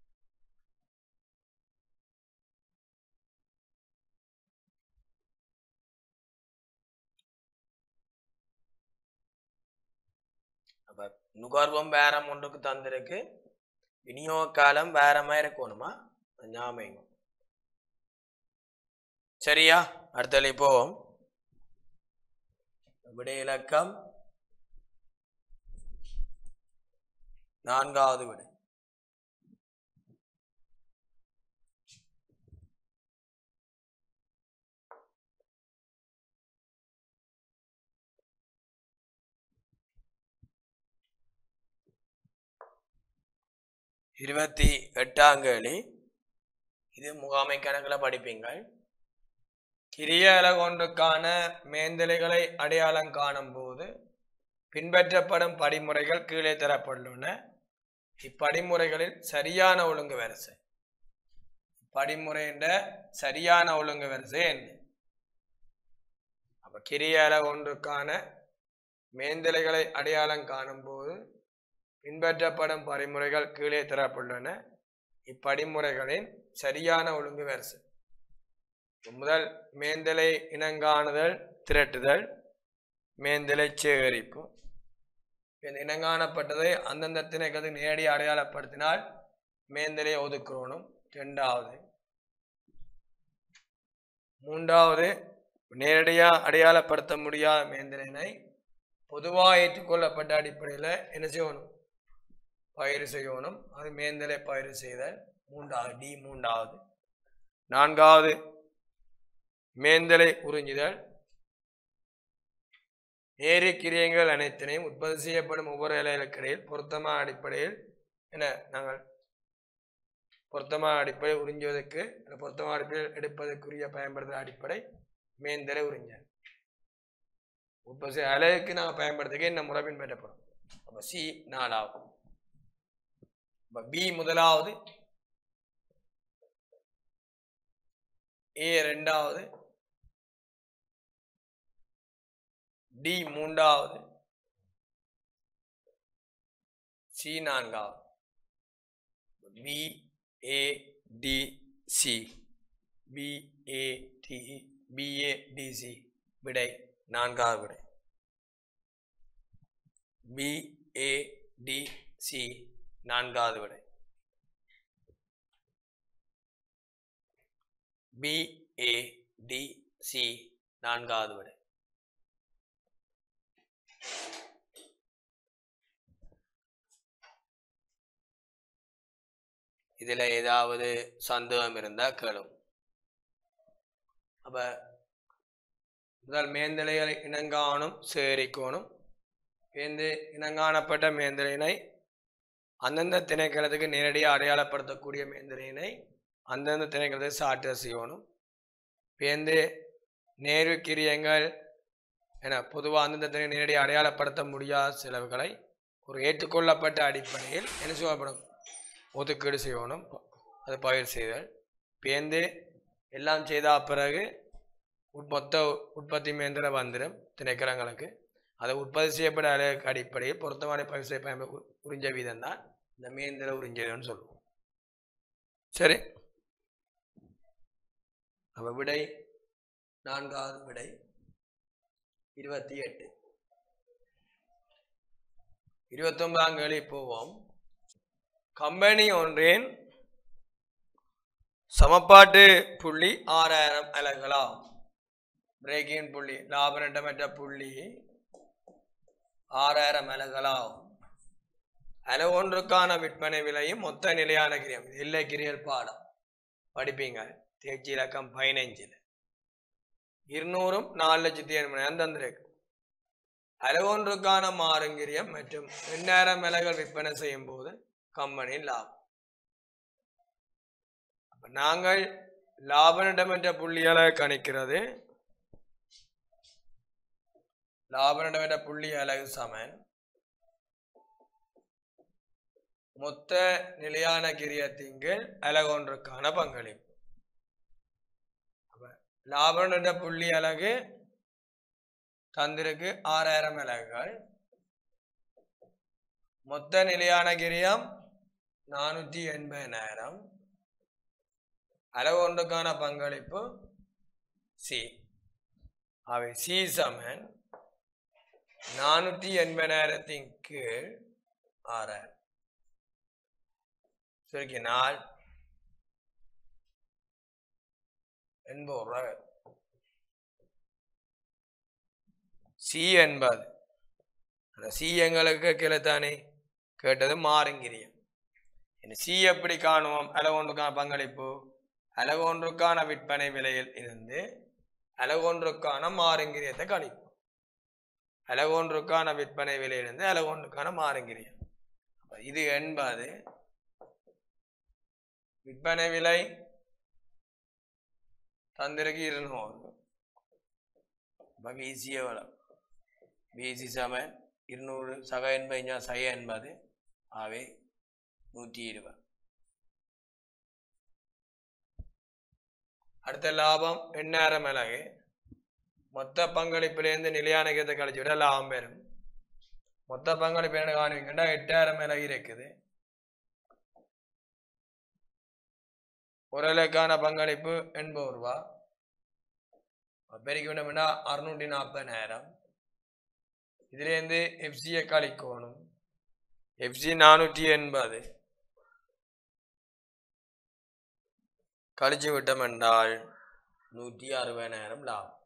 அப்ப நுகர்வும் வேறம் ஒன்றுக்கு தந்திருக்கு விநியோக காலம் வேற மாதிரி இருக்கணுமா அது ஞாபகம் சரியா அடுத்தது போவோம் விடை இலக்கம் நான்காவது விடை இருபத்தி எட்டாம் கேள்வி இது முகாமை கணக்கில் படிப்பீங்கள் கிரிய அலகொன்றுக்கான மேந்தலைகளை அடையாளம் காணும் போது பின்பற்றப்படும் படிமுறைகள் கீழே தரப்பட்டுள்ளன இப்படிமுறைகளில் சரியான ஒழுங்கு வரிசை படிமுறைன்ற சரியான ஒழுங்கு வரிசை என்ன அப்ப கிரிய அலகொன்றுக்கான மேந்தலைகளை அடையாளம் காணும் போது பின்பற்றப்படும் படிமுறைகள் கீழே தரப்பட்டுள்ளன இப்படிமுறைகளின் சரியான ஒழுங்கு வரிசை முதல் மேந்தலை இனங்காணுதல் திரட்டுதல் மேந்தலை சேகரிப்பு இந்த இனங்காணப்பட்டதை அந்தந்த திணைக்கிறது நேரடி அடையாளப்படுத்தினால் மேந்தலை ஒதுக்குறோனும் ரெண்டாவது மூன்றாவது நேரடியாக அடையாளப்படுத்த முடியாத மேந்தலினை பொதுவாக ஏற்றுக்கொள்ளப்பட்ட அடிப்படையில் என்ன செய்யணும் பயிர் செய்யணும் அது மேந்தலை பயிர் செய்தல் மூன்றாவது டி மூன்றாவது நான்காவது மேந்தலை உறிஞ்சுதல் நேரி கிரியங்கள் அனைத்தினையும் உற்பத்தி செய்யப்படும் ஒவ்வொரு இலைகளுக்கிடையில் பொருத்தமான அடிப்படையில் என நாங்கள் பொருத்தமான அடிப்படை உறிஞ்சுவதற்கு அல்லது பொருத்தமான அடிப்படையில் எடுப்பதற்குரிய பயன்படுத்துகிற அடிப்படை மேந்தலை உறிஞ்சல் உற்பத்தி செய்ய அலைக்கு நாங்கள் பயன்படுத்துக்க என்ன முறை பின்பற்றப்படும் அப்போ சி நாலாவது அப்போ பி முதலாவது ஏ ரெண்டாவது டி மூன்றாவது சி நான்காவது B A D C B A D B A D C விடை நான்காவது விடை பி ஏ டி சி நான்காவது விடை பி ஏ டி சி நான்காவது விடை இதில் ஏதாவது சந்தேகம் இருந்தால் கேளும் அப்போ முதல் மேந்தலைகளை இனங்காணும் சேரிக்கோணும் பேந்து இனங்காணப்பட்ட மேந்தலையினை அந்தந்த திணைக்களத்துக்கு நேரடியாக அடையாளப்படுத்தக்கூடிய மேந்தலையினை அந்தந்த திணைக்களத்தை சாட்டு செய்யணும் பேந்து நேரு கிரியங்கள் என பொதுவாக அந்தந்த துறை நேரடி அடையாளப்படுத்த முடியாத செலவுகளை ஒரு ஏற்றுக்கொள்ளப்பட்ட அடிப்படையில் என்ன செய்யப்படும் ஒதுக்கீடு செய்யணும் அது பயிர் செய்தல் பேந்து எல்லாம் செய்த பிறகு உட்- மொத்த உற்பத்தி மேந்திரம் வந்துடும் திணைக்களங்களுக்கு அதை உற்பத்தி செய்யப்பட்ட அளவுக்கு அடிப்படையில் பொருத்தமான பயிர் செய்ய பயன்ப உ- உறிஞ்ச வீதம் தான் இந்த மேந்திர உறிஞ்சல்னு சொல்லுவோம் சரி அப்ப விடை நான்காவது விடை இருபத்தி எட்டு இருபத்தொன்பதாம் கேள்வி போவோம் கம்பெனி ஒன்றின் சமப்பாட்டு புள்ளி ஆறாயிரம் அலகலாம் பிரேக்கிங் புள்ளி லாப நட்டமற்ற புள்ளி ஆறாயிரம் அலகலாம் அல ஒன்றுக்கான விற்பனை விலையும் மொத்த நிலையான கிரியம் இது இல்லை கிரியல் பாடம் படிப்பீங்க தேர்ச்சி இலக்கம் பதினைஞ்சில் இருநூறும் நாலு லட்சத்தி எண்பதாயிரம் தந்திருக்கு அலகொன்றுக்கான மாறுங்கிரியம் மற்றும் எண்ணாயிரம் விலைகள் விற்பனை செய்யும் போது கம்பெனியின் லாபம் அப்ப நாங்கள் லாபனிடம் என்ற புள்ளியால கணிக்கிறது லாபனிடம் என்ற புள்ளி அலகு சமன் மொத்த நிலையான கிரியத்திங்கள் அலகொன்றுக்கான பங்களிப்பு அப்ப லாபம் என்ற புள்ளி அலகு தந்திருக்கு ஆறாயிரம் அலகுகள் மொத்த நிலையான கிரியம் நானூற்றி எண்பதாயிரம் அளவு ஒன்றுக்கான பங்களிப்பு சி அவை சி சமன் நானூற்றி எண்பதாயிரத்தின் கீழ் ஆறாயிரம் சுருக்கினால் எண்பது ரூபாய் வரும். சி என்பது அந்த சி எங்களுக்கு கிளத்தானே கேட்டது மாறுங்கிரியம் இந்த சி எப்படி காணுவோம் அலகொன்றுக்கான பங்களிப்பு அலகொன்றுக்கான விற்பனை விலையில் இருந்து அலகொன்றுக்கான மாறுங்கிரியத்தை கணிப்போம் அலகொன்றுக்கான விற்பனை விலையிலிருந்து அலகொன்றுக்கான மாறுங்கிரியம் அப்ப இது என்பது விற்பனை விலை தந்திருக்கு இருநூறு அப்ப வீசி எவ்வளவு வீசி சமன் இருநூறு சக எண்பது சக எண்பது ஆவே நூற்றி இருபது அடுத்த லாபம் எண்ணாயிரம் மிளகு மொத்த பங்களிப்பிலேருந்து நிலையான கீதத்தை கழிச்சு விட லாபம் பெறும் மொத்த பங்களிப்பு என்ன காணுவீங்கன்னா எட்டாயிரம் மிளகு இருக்குது ஒரு இலக்கான பங்களிப்பு எண்பது ரூபா பெருக்கி விட்டோம்னா அறுநூற்றி நாற்பதாயிரம் இதுலேருந்து எஃப்சியை கழிக்கணும் எஃப்சி நானூற்றி எண்பது கழிச்சு விட்டோம் என்றால் நூற்றி அறுபதாயிரம் லாபம்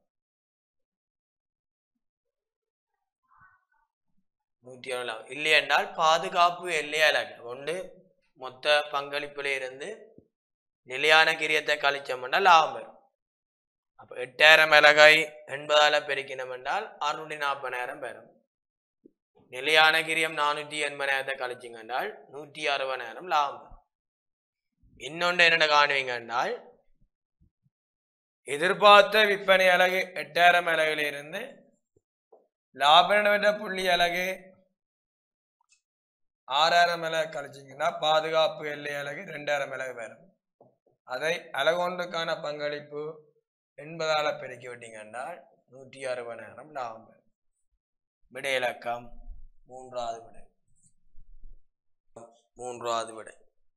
நூற்றி அறுபது லாபம் இல்லை என்றால் பாதுகாப்பு எல்லை அலகு கொண்டு மொத்த பங்களிப்பில் இருந்து நிலையான கிரியத்தை கழிச்சோம் என்றால் லாபம் வரும் அப்போ எட்டாயிரம் மிளகாய் எண்பதால பெருக்கினோம் என்றால் அறுநூற்றி நாற்பதாயிரம் பெறும் நிலையான கிரியம் நானூற்றி எண்பதாயிரத்தை கழிச்சிங்க என்றால் நூற்றி அறுபதாயிரம் லாபம் வரும். இன்னொன்று என்னென்ன காணுவீங்க என்றால் எதிர்பார்த்த விற்பனை அலகு எட்டாயிரம் அலகிலிருந்து லாபம் என்ற புள்ளி அலகு ஆறாயிரம் அலகு கழிச்சிங்கன்னா பாதுகாப்பு எல்லை அலகு ரெண்டாயிரம் அலகு வரும் அதை அலகொன்றுக்கான பங்களிப்பு எண்பதால பெருக்கி விட்டீங்க என்றால் நூற்றி அறுபதாயிரம் லாபம் வரும் விடை இலக்கம் மூன்றாவது விடை மூன்றாவது விடை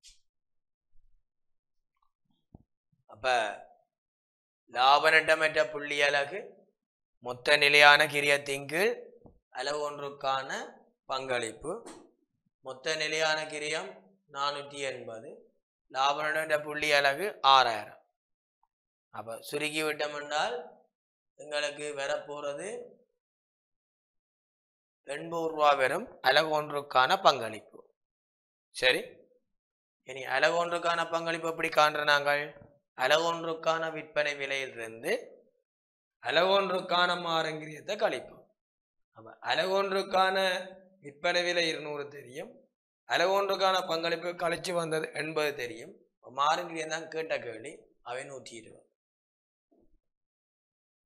அப்ப லாப நட்டமற்ற புள்ளி அலகு மொத்த நிலையான கிரியத்தின் கீழ் அளவு ஒன்றுக்கான பங்களிப்பு மொத்த நிலையான கிரியம் நானூற்றி எண்பது லாப நட்டமற்ற புள்ளி அலகு ஆறாயிரம் அப்ப சுருக்கி விட்டோம் என்றால் எங்களுக்கு வரப்போறது எண்பது ரூபா வரும் அலகு ஒன்றுக்கான பங்களிப்பு சரி இனி அலகு ஒன்றுக்கான பங்களிப்பு எப்படி காண்ற நாங்கள் அலகு ஒன்றுக்கான விற்பனை விலையிலிருந்து அலகு ஒன்றுக்கான மாறுங்கிரியத்தை கழிப்போம் அப்ப அலகு ஒன்றுக்கான விற்பனை விலை இருநூறு தெரியும் அலகு ஒன்றுக்கான பங்களிப்பு கழிச்சு வந்தது எண்பது தெரியும் மாறுங்கிரியம் தான் கேட்ட கேள்வி அவை நூற்றி இருபது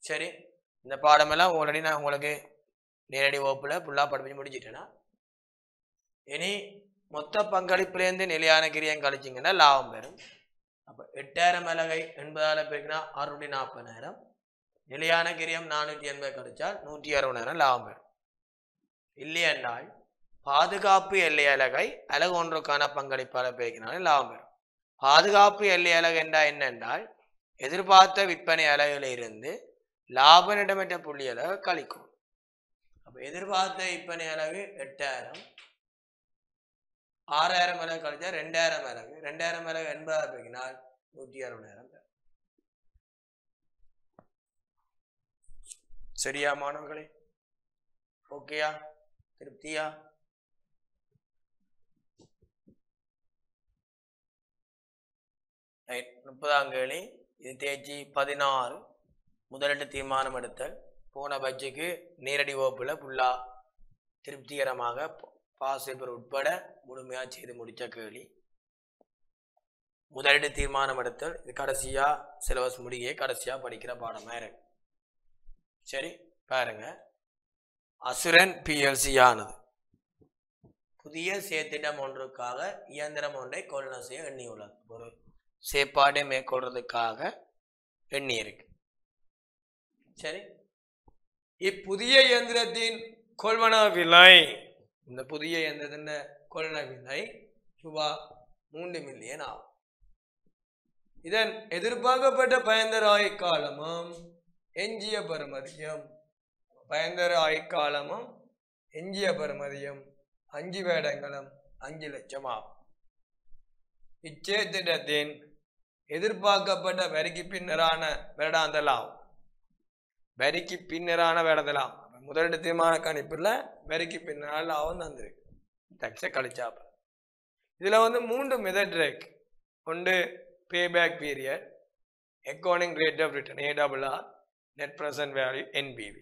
சரி இந்த பாடமெல்லாம் ஆல்ரெடி நான் உங்களுக்கு நேரடி வகுப்பில் ஃபுல்லாக படிப்பிச்சு முடிச்சிட்டேன்னா இனி மொத்த பங்களிப்புலேருந்து நிலையான கிரியம் கழிச்சிங்கன்னா லாபம் பெறும் அப்போ எட்டாயிரம் மிளகை எண்பதாயிரம் பேருக்குன்னா அறுநூற்றி நாற்பதாயிரம் நிலையான கிரியம் நானூற்றி எண்பது கழிச்சால் நூற்றி அறுபதாயிரம் லாபம் பெறும் இல்லையென்றால் பாதுகாப்பு எல்லை அலகை அலகு ஒன்றுக்கான பங்களிப்பாளர் பேக்கினாலும் லாபம் பெறும் பாதுகாப்பு எல்லை அலகு என்றால் என்னென்றால் எதிர்பார்த்த விற்பனை அலகுல இருந்து லாப இடமற்ற புள்ளி அலகு கழிக்கும் அப்போ எதிர்பார்த்த விற்பனை அலகு எட்டாயிரம் ஆறாயிரம் அலகு கழிச்சா ரெண்டாயிரம் அலகு ரெண்டாயிரம் அலகு எண்பதாயிரம் பேக்கினால் நூற்றி அறுபதாயிரம் பெறும் சரியா மாணவர்களே ஓகேயா திருப்தியா ரைட் முப்பதாம் கேள்வி இது தேர்ச்சி பதினாறு முதலீட்டு தீர்மானம் எடுத்தல் போன பட்ஜெட்டுக்கு நேரடி வகுப்பில் ஃபுல்லாக திருப்திகரமாக பாஸ் பேப்பர் உட்பட முழுமையாக செய்து முடித்த கேள்வி முதலீட்டு தீர்மானம் எடுத்தல் இது கடைசியாக சிலபஸ் முடியே கடைசியாக படிக்கிற பாடமாக இருக்கு சரி பாருங்க அசுரன் பிஎல்சி ஆனது புதிய சேத்திட்டம் ஒன்றுக்காக இயந்திரம் ஒன்றை கொள்ளுதல் செய்ய எண்ணியுள்ளது ஒரு செயற்பாட்டை மேற்கொள்றதுக்காக எண்ணி இருக்கு சரி இப்புதிய இயந்திரத்தின் கொள்வன விலை இந்த புதிய இயந்திரத்தின் கொள்வன விலை ரூபா மூன்று மில்லியன் ஆகும் இதன் எதிர்பார்க்கப்பட்ட பயன்தர ஆயுட்காலமும் எஞ்சிய பெறுமதியும் பயன்தர ஆயுட்காலமும் எஞ்சிய பெறுமதியும் அஞ்சு வேடங்களும் அஞ்சு லட்சம் ஆகும் இச்சேத்திட்டத்தின் எதிர்பார்க்கப்பட்ட வரிக்கு பின்னரான வருடாந்த லாபம் வரிக்கு பின்னரான வருடாந்த லாபம் முதலீடு தீர்மான கணிப்பில் வரிக்கு பின்னரான லாபம் தந்திருக்கு டேக்ஸை கழிச்சாப்ப இதில் வந்து மூன்று மெதட் இருக்கு ஒன்று பேபேக் பீரியட் எக்கோனிங் rate of return A double R net present value NPV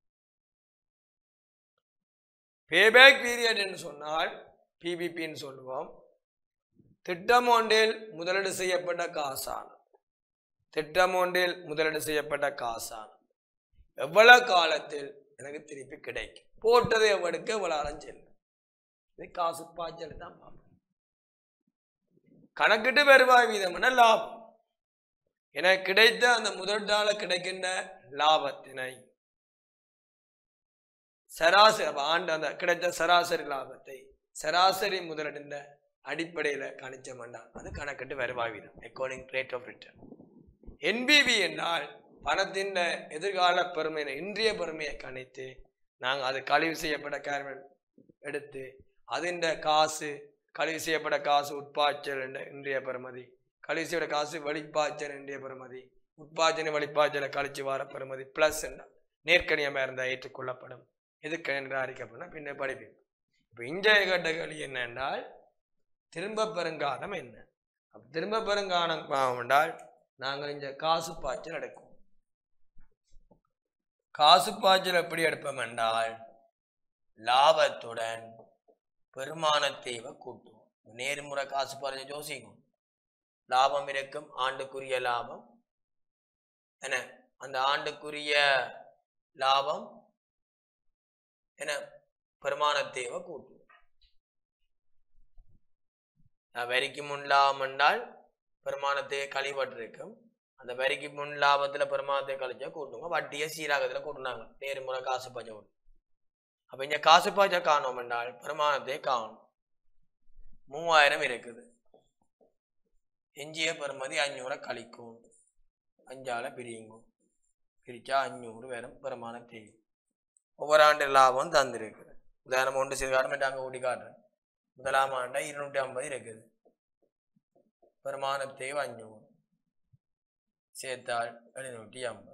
payback period என்று சொன்னால் பிபிபின்னு சொல்லுவோம் திட்டம் ஒன்றில் முதலீடு செய்யப்பட்ட காசான திட்டம் ஒன்றில் முதலீடு செய்யப்பட்ட காசான எவ்வளவு காலத்தில் எனக்கு திருப்பி கிடைக்கும் போட்டது எவ்வளவுக்கு எவ்வளவு ஆழம் செல்லும் இது காசு பாய்ச்சல் தான் பார்ப்போம் கணக்கிட்டு வருவாய் வீதம்னா லாபம் எனக்கு கிடைத்த அந்த முதலீட்டால கிடைக்கின்ற லாபத்தினை சராசரி அப்ப ஆண்டு அந்த கிடைத்த சராசரி லாபத்தை சராசரி முதலீடுன்ற அடிப்படையில கணிச்ச வேண்டாம் அது கணக்கிட்டு வருவாய் வீதம் accounting rate of return NPV என்றால் பணத்தின் எதிர்கால பெருமையை இன்றைய பெருமையை கணித்து நாங்கள் அது கழிவு செய்யப்பட்ட கேர்மெண்ட் எடுத்து அதின் காசு கழிவு செய்யப்பட்ட காசு உட்பாய்ச்சல் என்ற இன்றைய பெறுமதி கழிவு செய்யப்பட்ட காசு வெளிப்பாய்ச்சல் இன்றைய பெறுமதி உட்பாய்ச்சல் வெளிப்பாய்ச்சலை கழிச்சு வர பெறுமதி பிளஸ் நேர்கணியமாக இருந்தால் ஏற்றுக்கொள்ளப்படும் எதுக்கு நிராகரிக்கப்படும் பின்ன படிப்பீங்க இப்போ இன்றைய கேட்ட கேள்வி என்னென்றால் திரும்ப பெருங்காலம் என்ன அப்ப திரும்ப பெருங்காலம் பாவம் என்றால் நாங்கள் இந்த காசு பாய்ச்சல் எடுக்கும் காசு பாய்ச்சல் எப்படி எடுப்போம் என்றால் லாபத்துடன் பெருமானத்தேவை கூட்டுவோம் நேர்முறை காசு பாய்ச்சல் யோசிக்கும் லாபம் இருக்கும் ஆண்டுக்குரிய லாபம் என்ன அந்த ஆண்டுக்குரிய லாபம் என்ன பெருமானத்தேவை கூட்டுவோம் நான் வரிக்கு முன் லாபம் என்றால் பெருமானத்தை கழிபட்டிருக்கும் அந்த வரிக்கு முன் லாபத்துல பெருமானத்தை கழிச்சா கூட்டுங்க வட்டியை சீராகத்துல கூட்டினாங்க நேர்முறை காசு பஞ்சம் கூட்டு அப்ப இங்க காசு பாய்ச்ச காணோம் என்றால் பெருமானத்தை காணும் மூவாயிரம் இருக்குது எஞ்சிய பெருமதி அஞ்சூறை கழிக்கும் அஞ்சால பிரியுங்கும் பிரிச்சா அஞ்சூறு வரும் பெருமானத்தை ஒவ்வொரு ஆண்டு லாபம் தந்திருக்கு உதாரணம் ஒன்று சிறுகாரம் அங்கே ஊட்டி காட்டுறேன் முதலாம் ஆண்டா இருநூற்றி ஐம்பது இருக்குது பெருமானத்தை அஞ்சூறு சேர்த்தால் எழுநூற்றி ஐம்பது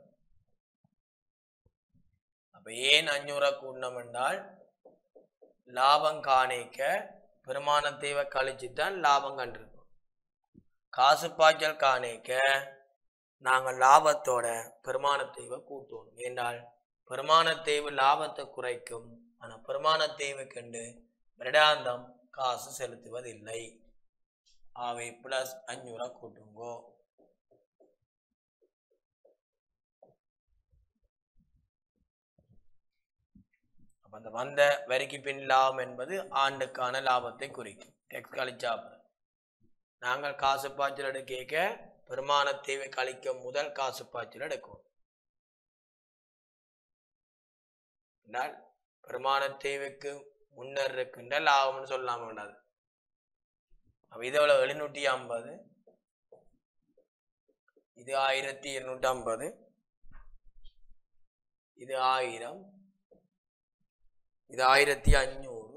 அப்ப ஏன் அஞ்சூறை கூடணும் என்றால் லாபம் காணிக்க பெருமானத்தேவை கழிச்சுத்தான் லாபம் கண்டிருக்கோம் காசு பாய்ச்சல் காணிக்க நாங்கள் லாபத்தோட பெருமானத்தேவை கூட்டுவோம் என்றால் பெருமானத்தேவு லாபத்தை குறைக்கும் ஆனால் பெருமானத்தேவு கண்டு வருடாந்தம் காசு செலுத்துவதில்லை அவை பிளஸ் அஞ்சூறை கூட்டுங்கோ அப்ப அந்த வந்த வரிக்கு பின் லாபம் என்பது ஆண்டுக்கான லாபத்தை குறிக்கும் டெக்ஸ் கழிச்சாப்பு நாங்கள் காசு பாய்ச்சல் எடுக்க பெருமான தேவை கழிக்க முதல் காசு பாய்ச்சல் எடுக்கும் என்றால் பெருமான தேவைக்கு முன்னர் இருக்கின்ற லாபம்னு சொல்லாம வேண்டாது அப்ப இது எவ்வளவு எழுநூற்றி ஐம்பது இது ஆயிரத்தி இருநூற்றி ஐம்பது இது ஆயிரம் இது ஆயிரத்தி அஞ்சூறு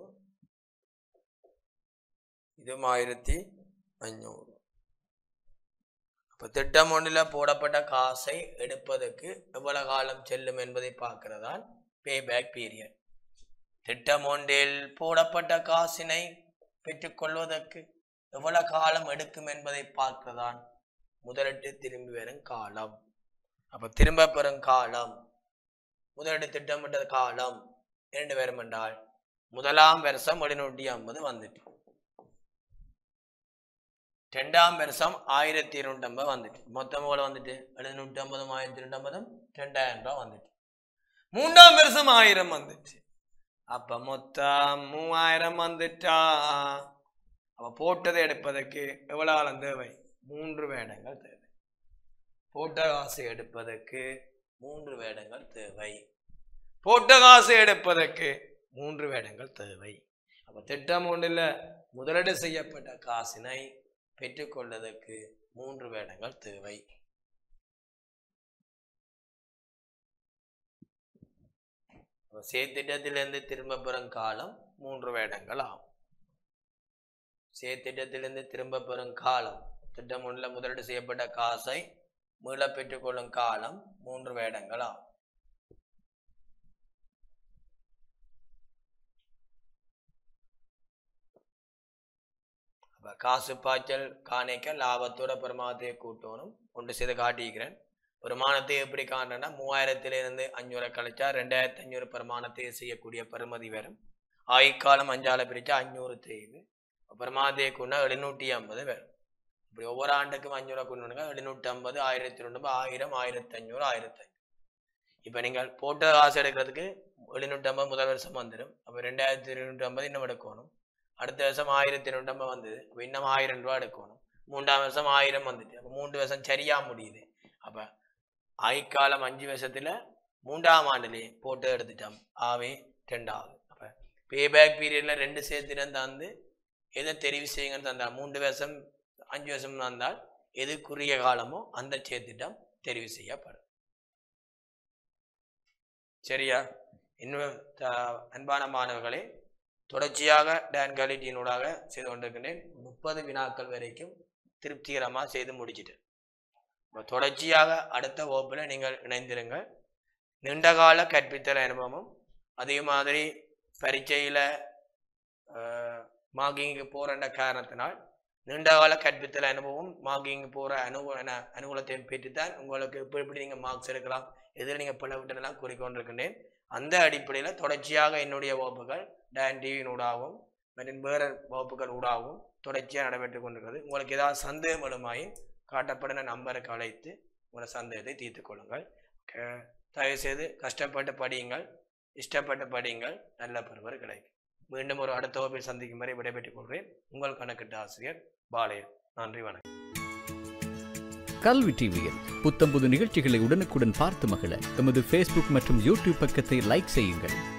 இதுவும் ஆயிரத்தி அஞ்சூறு அப்ப திட்டம் ஒன்றில் போடப்பட்ட காசை எடுப்பதற்கு எவ்வளவு காலம் செல்லும் என்பதை பார்க்கிறதான் பேபேக் பீரியட் திட்டம் ஒன்றில் போடப்பட்ட காசினை பெற்றுக்கொள்வதற்கு எவ்வளவு காலம் எடுக்கும் என்பதை பார்க்கிறதான் முதலீட்டு திரும்பி வரும் காலம் அப்ப திரும்ப பெறும் காலம் முதலீட்டு திட்டமிட்ட காலம் இரண்டு பேரும் என்றால் முதலாம் வருஷம் எழுநூற்றி ஐம்பது வந்துட்டு ரெண்டாம் வருஷம் ஆயிரத்தி இருநூற்றி ஐம்பது வந்துட்டு மொத்தம் எவ்வளவு வந்துட்டு எழுநூற்றி ஐம்பதும் ஆயிரத்தி இருநூற்றி ஐம்பதும் ரெண்டாயிரம் ரூபாய் வந்துட்டு மூன்றாம் வருஷம் ஆயிரம் வந்துச்சு அப்ப மொத்தம் மூவாயிரம் வந்துட்டா அப்ப போட்டதை எடுப்பதற்கு எவ்வளவு காலம் தேவை மூன்று வேடங்கள் தேவை போட்ட காசு எடுப்பதற்கு மூன்று வேடங்கள் தேவை போட்ட காசு எடுப்பதற்கு மூன்று வேடங்கள் தேவை அப்ப திட்டம் ஒன்றில் முதலீடு செய்யப்பட்ட காசினை பெற்றுக்கொள்வதற்கு மூன்று வேடங்கள் தேவை அப்ப சேர்த்திட்டத்திலிருந்து திரும்ப பெறும் காலம் மூன்று வேடங்கள் ஆகும் சேர்த்திட்டத்திலிருந்து திரும்ப பெறும் காலம் திட்டம் ஒன்றில் முதலீடு செய்யப்பட்ட காசை மீள பெற்றுக்கொள்ளும் காலம் மூன்று வேடங்கள் ஆகும் அப்ப காசு பாய்ச்சல் காணிக்க லாபத்தோட பெருமானத்தை கூட்டணும் ஒன்று செய்து காட்டிக்கிறேன் பெருமானத்தை எப்படி காண்றேன்னா மூவாயிரத்திலிருந்து அஞ்சூறை கழிச்சா ரெண்டாயிரத்தி அஞ்சூறு பெருமானத்தை செய்யக்கூடிய பெருமதி வரும் ஆயுக்காலம் அஞ்சால பிரிச்சா அஞ்சூறு தேய்வு பெருமானத்தை கூட்டினா எழுநூற்றி ஐம்பது வரும் இப்படி ஒவ்வொரு ஆண்டுக்கும் அஞ்சூறு கொண்டு எழுநூற்றி ஐம்பது ஆயிரத்தி ரெண்டு ஆயிரம் ஆயிரத்தி அஞ்சூறு ஆயிரத்தி அஞ்சூறு இப்போ நீங்கள் போட்ட காசு எடுக்கிறதுக்கு எழுநூற்றி ஐம்பது முதல் வருஷம் வந்துடும் அப்போ ரெண்டாயிரத்தி இருநூற்றி ஐம்பது இன்னும் எடுக்கணும் அடுத்த வருஷம் ஆயிரத்தி ரெண்டம்பது வந்தது அப்போ இன்னும் ஆயிரம் ரூபா எடுக்கணும் மூன்றாம் வருஷம் ஆயிரம் வந்துட்டு அப்போ மூன்று வருஷம் சரியா முடியுது அப்போ ஆய்க்காலம் அஞ்சு வருஷத்துல மூன்றாம் ஆண்டுலேயே போட்டு எடுத்துட்டோம் ஆவே ரெண்டாவது அப்போ பேபேக் பீரியட்ல ரெண்டு சேர்த்துடன் தந்து எதை தெரிவு செய்யுங்கன்னு தந்தா மூன்று வருஷம் அஞ்சு வருஷம் தந்தால் எது குறுகிய காலமோ அந்த சேர்த்திட்டம் தெரிவு செய்யப்படும் சரியா இன்னும் த- அன்பான மாணவர்களே தொடர்ச்சியாக டான் குவாலிட்டியினூடாக செய்து கொண்டிருக்கின்றேன் முப்பது வினாக்கள் வரைக்கும் திருப்திகரமாக செய்து முடிச்சிட்டேன் இப்ப தொடர்ச்சியாக அடுத்த வகுப்பில் நீங்கள் இணைந்திருங்கள் நீண்டகால கற்பித்தல் அனுபவமும் அதே மாதிரி பரீட்சையில் மார்க்கிங்க்கு போகிற காரணத்தினால் நீண்டகால கற்பித்தல் அனுபவம் மார்க்கிங் போகிற அனுகூல அனுகூலத்தையும் பெற்றுத்தான் உங்களுக்கு எப்படி எப்படி நீங்கள் மார்க்ஸ் எடுக்கலாம் எதில் நீங்கள் பிள்ளை விட்டதெல்லாம் கூறிக்கொண்டிருக்கின்றேன் அந்த அடிப்படையில் தொடர்ச்சியாக என்னுடைய வகுப்புகள் டான் டிவியினூடாகவும் மற்றும் வேறு வகுப்புகள் ஊடாகவும் தொடர்ச்சியாக நடைபெற்று கொண்டிருக்கிறது உங்களுக்கு ஏதாவது சந்தேகம் வருமாயின் காட்டப்படின நம்பருக்கு அழைத்து உங்களோட சந்தேகத்தை தீர்த்துக் கொள்ளுங்கள் க- தயவுசெய்து கஷ்டப்பட்டு படியுங்கள் இஷ்டப்பட்டு படியுங்கள் நல்ல பெறுவர் கிடைக்கும் மீண்டும் ஒரு அடுத்த வகுப்பில் சந்திக்கும் வரை விடைபெற்றுக் கொள்கிறேன் உங்கள் கணக்கிட்ட ஆசிரியர் பாளையர் நன்றி வணக்கம் கல்வி டிவியில் புத்தம்புது நிகழ்ச்சிகளை உடனுக்குடன் பார்த்து மகிழ எமது ஃபேஸ்புக் மற்றும் யூடியூப் பக்கத்தை லைக் செய்யுங்கள்